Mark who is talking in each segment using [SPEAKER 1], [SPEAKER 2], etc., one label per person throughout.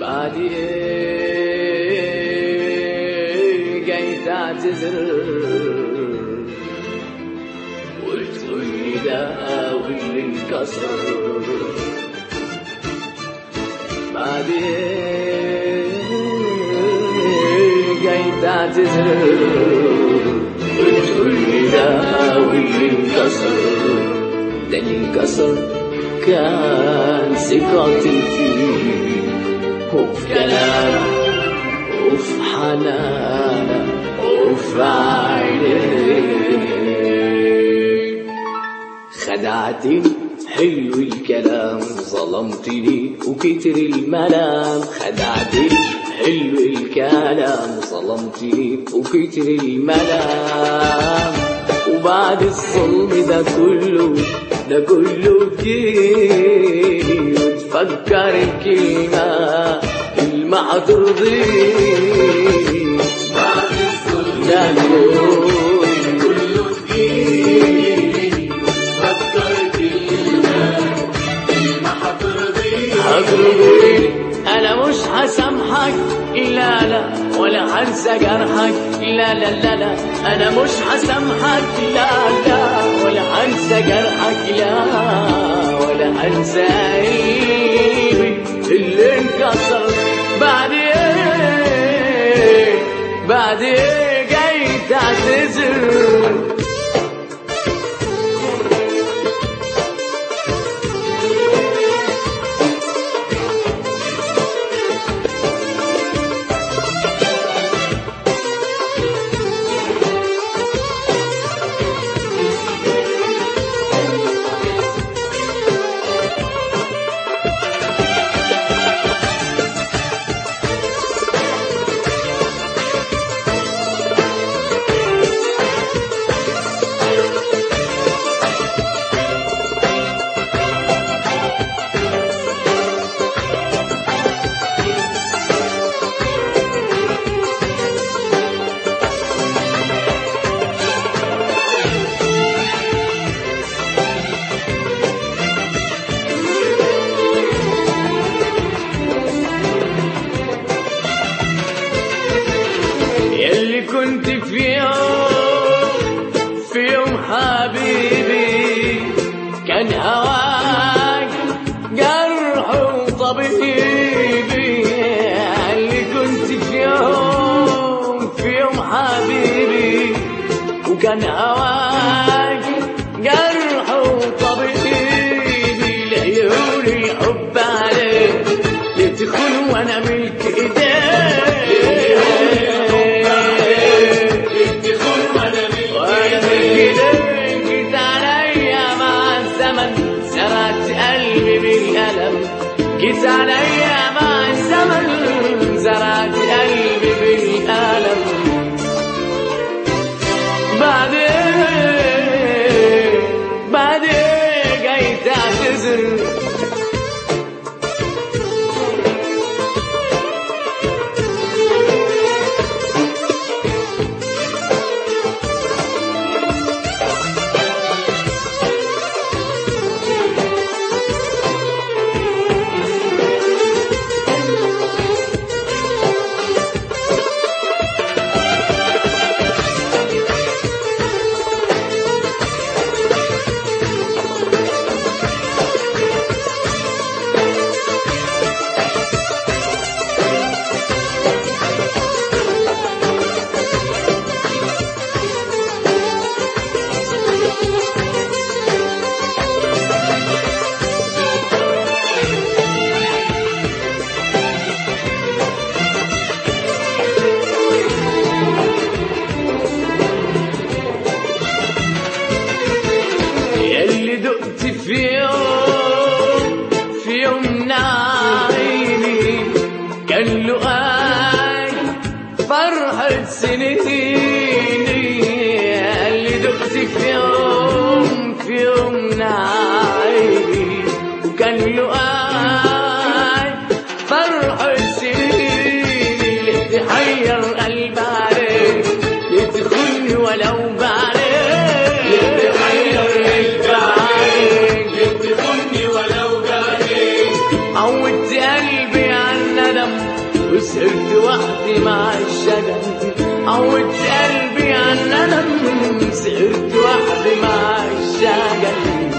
[SPEAKER 1] بعد ايه جاي تعتذر وتقول لي ده واللي انكسر بعد ايه جاي تعتذر وتقول لي ده واللي انكسر ده اللي انكسر كان ثقتي فيك وفي كلامك وفي حنانك وفي عينيك خدعتني حلو الكلام ظلمتني وكتر الملام خدعتني حلو الكلام ظلمتني وكتر الملام وبعد الظلم ده كله ده كله تجيني وتفكر الكلمة كلمة هترضيني
[SPEAKER 2] بعد الظلم
[SPEAKER 1] ده كله
[SPEAKER 2] كله تجيني فكر كلمة كلمة هترضيني
[SPEAKER 1] هترضيني انا مش هسامحك لا لا ولا هنسى جرحك لا لا لا لا انا مش هسامحك لا لا ولا هنسى جرحك لا ولا هنسى قلبي اللي انكسر بعد ايه بعد ايه جاي تعتذر يلي كنت في يوم في يوم حبيبي كان هواك جرح وطبيبي اللي كنت في يوم في يوم حبيبي وكان هواك جرح وطبيبي لعيون الحب عليك يدخل وانا ملك ايديك
[SPEAKER 2] ادخل وانا من
[SPEAKER 1] وانا بايديك جيت عليا مع الزمن زرعت قلبي بالألم جيت عليا مع الزمن زرعت قلبي بالألم بعد ايه بعد ايه جاي تعتذر يلي دقت في يوم في يوم نعيمي كان لقاي فرحة سنيني يلي دقت في يوم في يوم نعيمي وكان لقاي فرحة سنيني اللي تحير قلب عليك يدخلني ولو بعدين
[SPEAKER 2] تحير قلب عليك
[SPEAKER 1] عليك
[SPEAKER 2] ادخلني ولو بعدين
[SPEAKER 1] عودت قلبي على الندم الألم وسهرت وحدي مع الشجن عودت قلبي على الألم سهرت وحدي مع الشجن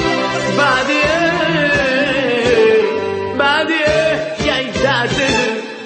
[SPEAKER 1] بعد ايه بعد ايه جاي تعتذر